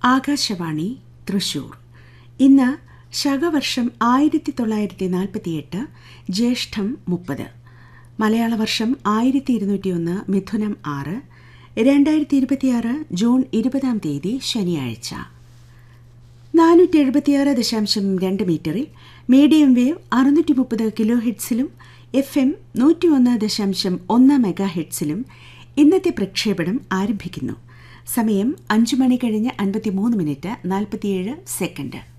ആകാശവാണി തൃശൂർ ഇന്ന് ശകവർഷം ആയിരത്തി തൊള്ളായിരത്തി നാൽപ്പത്തിയെട്ട് ജ്യേഷ്ഠം മുപ്പത് മലയാള വർഷം ആയിരത്തി ഇരുന്നൂറ്റിയൊന്ന് മിഥുനം ആറ് രണ്ടായിരത്തി ഇരുപത്തിയാറ് ജൂൺ ഇരുപതാം തീയതി ശനിയാഴ്ച നാനൂറ്റി എഴുപത്തിയാറ് ദശാംശം രണ്ട് മീറ്ററിൽ മീഡിയം വേവ് അറുന്നൂറ്റി മുപ്പത് കിലോ ഹെഡ്സിലും എഫ് എം നൂറ്റി ഒന്ന് ദശാംശം ഒന്ന് മെഗാ ഹെഡ്സിലും ഇന്നത്തെ പ്രക്ഷേപണം ആരംഭിക്കുന്നു സമയം അഞ്ചു മണി കഴിഞ്ഞ് അൻപത്തിമൂന്ന് മിനിറ്റ് നാൽപ്പത്തിയേഴ് സെക്കൻഡ്